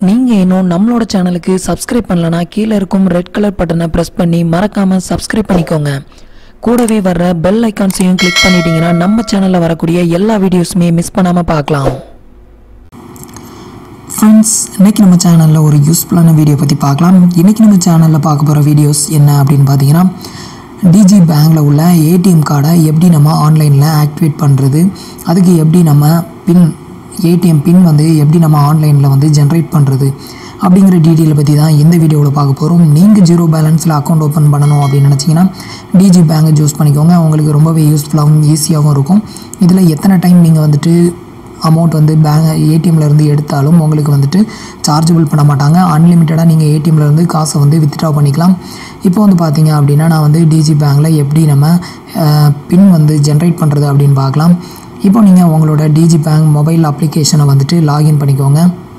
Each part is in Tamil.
நீங்கள் இன்னும் நம்மளோட சேனலுக்கு சப்ஸ்கிரைப் பண்ணலனா கீழே இருக்கும் ரெட் கலர் பட்டனை ப்ரெஸ் பண்ணி மறக்காமல் சப்ஸ்கிரைப் பண்ணிக்கோங்க கூடவே வர்ற பெல் ஐக்கான்ஸையும் கிளிக் பண்ணிட்டீங்கன்னா நம்ம சேனலில் வரக்கூடிய எல்லா வீடியோஸுமே மிஸ் பண்ணாமல் பார்க்கலாம் ஃப்ரெண்ட்ஸ் இன்னைக்கு நம்ம சேனலில் ஒரு யூஸ்ஃபுல்லான வீடியோ பற்றி பார்க்கலாம் இன்றைக்கி நம்ம சேனலில் பார்க்க போகிற வீடியோஸ் என்ன அப்படின்னு பார்த்தீங்கன்னா டிஜி பேங்கில் உள்ள ஏடிஎம் கார்டை எப்படி நம்ம ஆன்லைனில் ஆக்டிவேட் பண்ணுறது அதுக்கு எப்படி நம்ம பின் ஏடிஎம் பின் வந்து எப்படி நம்ம ஆன்லைனில் வந்து ஜென்ரேட் பண்ணுறது அப்படிங்கிற டீட்டெயிலை பற்றி தான் இந்த வீடியோவில் பார்க்க போகிறோம் நீங்கள் ஜீரோ பேலன்ஸில் அக்கௌண்ட் ஓப்பன் பண்ணணும் அப்படின்னு நினச்சிங்கன்னா டிஜி பேங்கை சூஸ் பண்ணிக்கோங்க உங்களுக்கு ரொம்பவே யூஸ்ஃபுல்லாகவும் ஈஸியாகவும் இருக்கும் இதில் எத்தனை டைம் நீங்கள் வந்துட்டு அமௌண்ட் வந்து பேங்க் ஏடிஎம்ல இருந்து எடுத்தாலும் உங்களுக்கு வந்துட்டு சார்ஜபிள் பண்ண மாட்டாங்க அன்லிமிட்டடாக நீங்கள் ஏடிஎம்ல இருந்து காசை வந்து வித்ட்ரா பண்ணிக்கலாம் இப்போ வந்து பார்த்தீங்க அப்படின்னா நான் வந்து டிஜி பேங்கில் எப்படி நம்ம பின் வந்து ஜென்ரேட் பண்ணுறது அப்படின்னு பார்க்கலாம் இப்போ நீங்கள் உங்களோட டிஜி பேங்க் மொபைல் அப்ளிகேஷனை வந்துட்டு லாகின் பண்ணிக்கோங்க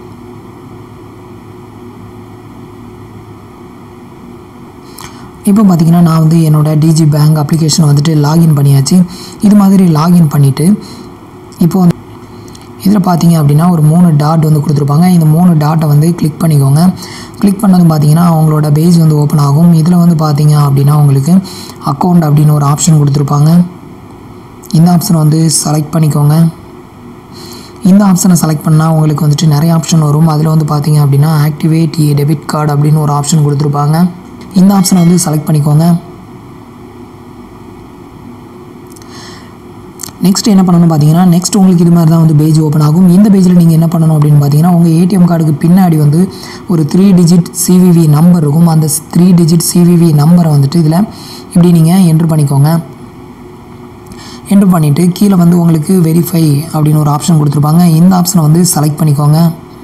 இப்போ பார்த்தீங்கன்னா நான் வந்து என்னோடய டிஜி பேங்க் அப்ளிகேஷனை வந்துட்டு லாகின் பண்ணியாச்சு இது மாதிரி லாகின் பண்ணிவிட்டு இப்போ வந்து இதில் பார்த்தீங்க அப்படின்னா ஒரு மூணு டாட் வந்து கொடுத்துருப்பாங்க இந்த மூணு டாட்டை வந்து கிளிக் பண்ணிக்கோங்க கிளிக் பண்ணதும் பார்த்தீங்கன்னா அவங்களோட பேஜ் வந்து ஓப்பன் ஆகும் இதில் வந்து பார்த்தீங்க அப்படின்னா உங்களுக்கு அக்கௌண்ட் அப்படின்னு ஒரு ஆப்ஷன் கொடுத்துருப்பாங்க இந்த ஆப்ஷனை வந்து செலக்ட் பண்ணிக்கோங்க இந்த ஆப்ஷனை செலக்ட் பண்ணால் உங்களுக்கு வந்துட்டு நிறைய ஆப்ஷன் வரும் அதில் வந்து பார்த்தீங்க அப்படின்னா ஆக்டிவேட் இ டெபிட் கார்டு அப்படின்னு ஒரு ஆப்ஷன் கொடுத்துருப்பாங்க இந்த ஆப்ஷனை வந்து செலக்ட் பண்ணிக்கோங்க நெக்ஸ்ட் என்ன பண்ணணும் பார்த்தீங்கன்னா நெக்ஸ்ட் உங்களுக்கு இது மாதிரி தான் வந்து பேஜ் ஓப்பன் ஆகும் இந்த பேஜில் நீங்கள் என்ன பண்ணணும் அப்படின்னு பார்த்தீங்கன்னா உங்கள் ஏடிஎம் கார்டுக்கு பின்னாடி வந்து ஒரு த்ரீ டிஜிட் சிவிவி நம்பர் இருக்கும் அந்த த்ரீ டிஜிட் சிவிவி நம்பரை வந்துட்டு இதில் இப்படி நீங்கள் என்ட்ரு பண்ணிக்கோங்க என்ட்ரு பண்ணிவிட்டு கீழே வந்து உங்களுக்கு வெரிஃபை அப்படின்னு ஒரு ஆப்ஷன் கொடுத்துருப்பாங்க இந்த ஆப்ஷனை வந்து செலக்ட் பண்ணிக்கோங்க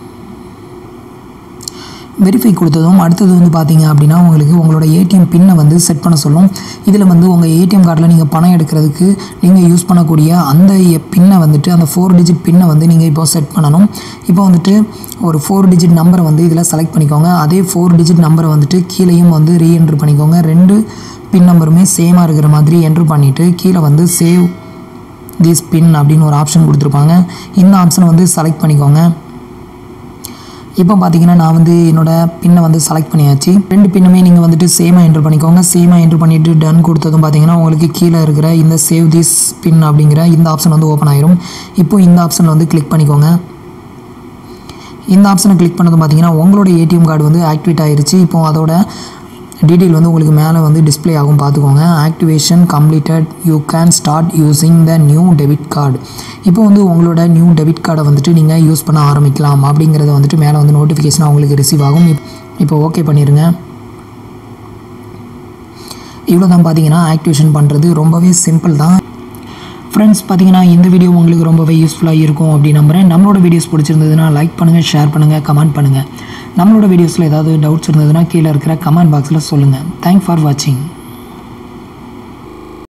வெரிஃபை கொடுத்ததும் அடுத்தது வந்து பார்த்தீங்க அப்படின்னா உங்களுக்கு உங்களோட ஏடிஎம் பின்னை வந்து செட் பண்ண சொல்லும் இதில் வந்து உங்கள் ஏடிஎம் கார்டில் நீங்கள் பணம் எடுக்கிறதுக்கு நீங்கள் யூஸ் பண்ணக்கூடிய அந்த பின்னை வந்துட்டு அந்த ஃபோர் டிஜிட் பின்னை வந்து நீங்கள் இப்போ செட் பண்ணணும் இப்போ வந்துட்டு ஒரு ஃபோர் டிஜிட் நம்பரை வந்து இதில் செலக்ட் பண்ணிக்கோங்க அதே ஃபோர் டிஜிட் நம்பரை வந்துட்டு கீழேயும் வந்து ரீஎன்ட்ரு பண்ணிக்கோங்க ரெண்டு பின் நம்பருமே சேமாக இருக்கிற மாதிரி என்ட்ரு பண்ணிவிட்டு கீழே வந்து சேவ் திஸ் பின் அப்படின்னு ஒரு ஆப்ஷன் கொடுத்துருப்பாங்க இந்த ஆப்ஷனை வந்து செலக்ட் பண்ணிக்கோங்க இப்போ பார்த்தீங்கன்னா நான் வந்து என்னோட பின்னை வந்து செலக்ட் பண்ணியாச்சு ரெண்டு பின்னுமே நீங்கள் வந்துட்டு சேமாக என்ட்ரு பண்ணிக்கோங்க சேமாக என்ட்ரு பண்ணிவிட்டு டன் கொடுத்ததும் பார்த்தீங்கன்னா உங்களுக்கு கீழே இருக்கிற இந்த சேவ் திஸ் பின் அப்படிங்கிற இந்த ஆப்ஷன் வந்து ஓப்பன் ஆயிரும் இப்போ இந்த ஆப்ஷனில் வந்து கிளிக் பண்ணிக்கோங்க இந்த ஆப்ஷனை கிளிக் பண்ணதும் பார்த்தீங்கன்னா உங்களோட ஏடிஎம் கார்டு வந்து ஆக்டிவேட் ஆயிருச்சு இப்போ அதோட டீட்டெயில் வந்து உங்களுக்கு மேலே வந்து டிஸ்ப்ளே ஆகும் பார்த்துக்கோங்க activation completed you can start using the new debit card இப்போ வந்து உங்களோட நியூ டெபிட் கார்டை வந்துட்டு நீங்கள் யூஸ் பண்ண ஆரம்பிக்கலாம் அப்படிங்கிறத வந்துட்டு மேலே வந்து நோட்டிஃபிகேஷனாக உங்களுக்கு ரிசீவ் ஆகும் இப்- இப்போ ஓகே பண்ணிடுங்க இவ்வளோ தான் பார்த்தீங்கன்னா ஆக்டிவேஷன் பண்ணுறது ரொம்பவே சிம்பிள் தான் ஃப்ரெண்ட்ஸ் பார்த்தீங்கன்னா இந்த வீடியோ உங்களுக்கு ரொம்பவே யூஸ்ஃபுல்லாக இருக்கும் அப்படின்னு நம்புறேன் நம்மளோட வீடியோஸ் பிடிச்சிருந்ததுன்னா லைக் பண்ணுங்கள் ஷேர் பண்ணுங்கள் கமெண்ட் பண்ணுங்கள் நம்மளோட வீடியோஸில் ஏதாவது டவுட்ஸ் இருந்ததுன்னா கீழே இருக்கிற கமெண்ட் பாக்ஸில் சொல்லுங்கள் தேங்க் ஃபார் வாட்சிங்